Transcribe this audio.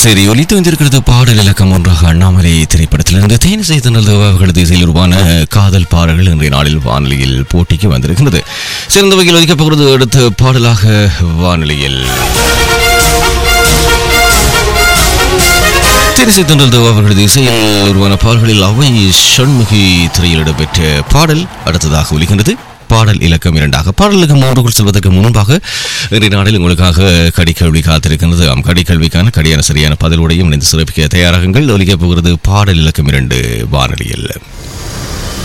சரி ஒலித்து வந்திருக்கிறது பாடல் இலக்கம் ஒன்றாக அண்ணாமலை திரைப்படத்திலிருந்து தேனி செய்தனது அவர்களது இசையில் உருவான காதல் பாடல்கள் இன்றைய நாளில் வானொலியில் போட்டிக்கு வந்திருக்கிறது சிறந்த வகையில் ஒதுக்கப்போகிறது அடுத்த பாடலாக வானொலியில் தேனிசை தொண்டல் அவர்களது இசையில் உருவான பாடல்களில் அவை ஷண்முகி திரையில் இடம்பெற்ற பாடல் அடுத்ததாக ஒலிக்கின்றது பாடல் இலக்கம் இரண்டாக பாடல் இலக்கம் மூன்றுக்குள் செல்வதற்கு முன்பாக இன்றைய நாளில் உங்களுக்காக கடிக்கல்வி காத்திருக்கின்றது ஆம் கடிக்கல்விக்கான கடியான சரியான பதிலுடையும் இணைந்து சிறப்பிக்க தயாராகுங்கள் ஒலிக்கப் போகிறது பாடல் இலக்கம் இரண்டு வானொலியில்